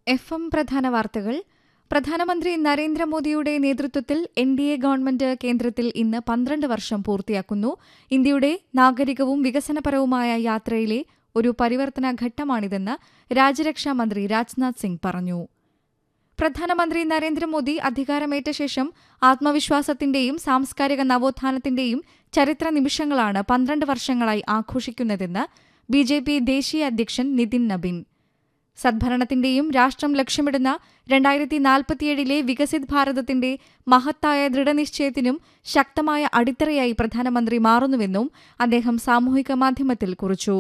F M പ്രധാന വാർത്തകൾ പ്രധാനമന്ത്രി നരേന്ദ്രമോദിയുടെ നേതൃത്വത്തിൽ എൻ ഡി എ ഗവൺമെന്റ് കേന്ദ്രത്തിൽ ഇന്ന് പന്ത്രണ്ട് വർഷം പൂർത്തിയാക്കുന്നു ഇന്ത്യയുടെ നാഗരികവും വികസനപരവുമായ യാത്രയിലെ ഒരു പരിവർത്തന ഘട്ടമാണിതെന്ന് രാജ്യരക്ഷാമന്ത്രി രാജ്നാഥ് സിംഗ് പറഞ്ഞു പ്രധാനമന്ത്രി നരേന്ദ്രമോദി അധികാരമേറ്റ ശേഷം ആത്മവിശ്വാസത്തിന്റെയും സാംസ്കാരിക നവോത്ഥാനത്തിന്റെയും ചരിത്ര നിമിഷങ്ങളാണ് പന്ത്രണ്ട് വർഷങ്ങളായി ആഘോഷിക്കുന്നതെന്ന് ബി ജെ പി ദേശീയ അധ്യക്ഷൻ നിതിൻ നബിൻ സദ്ഭരണത്തിന്റെയും രാഷ്ട്രം ലക്ഷ്യമിടുന്ന രണ്ടായിരത്തി നാൽപ്പത്തിയേഴിലെ വികസിത് ഭാരതത്തിന്റെ മഹത്തായ ദൃഢനിശ്ചയത്തിനും ശക്തമായ അടിത്തറയായി പ്രധാനമന്ത്രി മാറുന്നുവെന്നും അദ്ദേഹം സാമൂഹിക മാധ്യമത്തിൽ കുറിച്ചു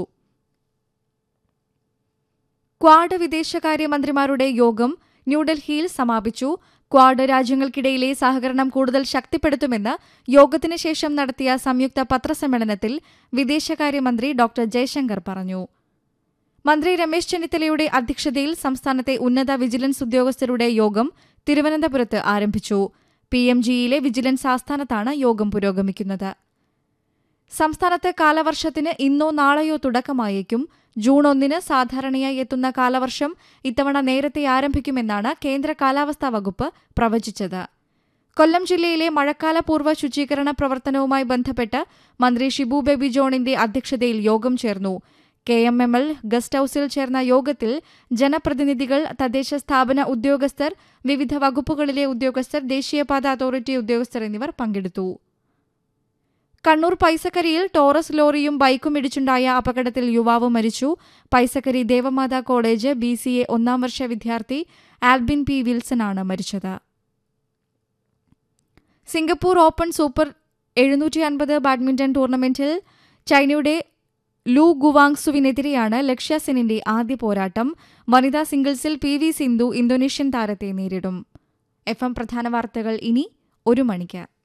ക്വാഡ് വിദേശകാര്യമന്ത്രിമാരുടെ യോഗം ന്യൂഡൽഹിയിൽ സമാപിച്ചു ക്വാഡ് രാജ്യങ്ങൾക്കിടയിലെ സഹകരണം കൂടുതൽ ശക്തിപ്പെടുത്തുമെന്ന് യോഗത്തിന് ശേഷം നടത്തിയ സംയുക്ത പത്രസമ്മേളനത്തിൽ വിദേശകാര്യമന്ത്രി ഡോക്ടർ ജയശങ്കർ പറഞ്ഞു മന്ത്രി രമേശ് ചെന്നിത്തലയുടെ അധ്യക്ഷതയിൽ സംസ്ഥാനത്തെ ഉന്നത വിജിലൻസ് ഉദ്യോഗസ്ഥരുടെ യോഗം തിരുവനന്തപുരത്ത് ആരംഭിച്ചു പി എം ജിയിലെ വിജിലൻസ് ആസ്ഥാനത്താണ് യോഗം പുരോഗമിക്കുന്നത് സംസ്ഥാനത്ത് കാലവർഷത്തിന് ഇന്നോ നാളെയോ തുടക്കമായേക്കും ജൂൺ ഒന്നിന് സാധാരണയായി എത്തുന്ന കാലവർഷം ഇത്തവണ നേരത്തെ ആരംഭിക്കുമെന്നാണ് കേന്ദ്ര കാലാവസ്ഥാ വകുപ്പ് പ്രവചിച്ചത് കൊല്ലം ജില്ലയിലെ മഴക്കാലപൂർവ്വ ശുചീകരണ പ്രവർത്തനവുമായി ബന്ധപ്പെട്ട് മന്ത്രി ഷിബു ബേബി ജോണിന്റെ അധ്യക്ഷതയിൽ യോഗം ചേർന്നു K M M L guest ഹൌസിൽ ചേർന്ന യോഗത്തിൽ ജനപ്രതിനിധികൾ തദ്ദേശ സ്ഥാപന ഉദ്യോഗസ്ഥർ വിവിധ വകുപ്പുകളിലെ ഉദ്യോഗസ്ഥർ ദേശീയപാത അതോറിറ്റി ഉദ്യോഗസ്ഥർ എന്നിവർ പങ്കെടുത്തു കണ്ണൂർ പൈസക്കരിയിൽ ടോറസ് ലോറിയും ബൈക്കും ഇടിച്ചുണ്ടായ അപകടത്തിൽ യുവാവ് മരിച്ചു Paisakkari Devamatha college B C A ഒന്നാം വർഷ വിദ്യാർത്ഥി ആൽബിൻ പി വിൽസനാണ് മരിച്ചത് സിംഗപ്പൂർ ഓപ്പൺ സൂപ്പർ എഴുന്നൂറ്റി അൻപത് ബാഡ്മിന്റൺ ടൂർണമെന്റിൽ ചൈനയുടെ ലൂ ഗുവാങ്സുവിനെതിരെയാണ് ലക്ഷ്യ സെന്നിന്റെ ആദ്യ പോരാട്ടം വനിതാ സിംഗിൾസിൽ പി വി സിന്ധു ഇന്തോനേഷ്യൻ താരത്തെ നേരിടും എഫ് എം പ്രധാന വാർത്തകൾ ഇനി ഒരു മണിക്ക്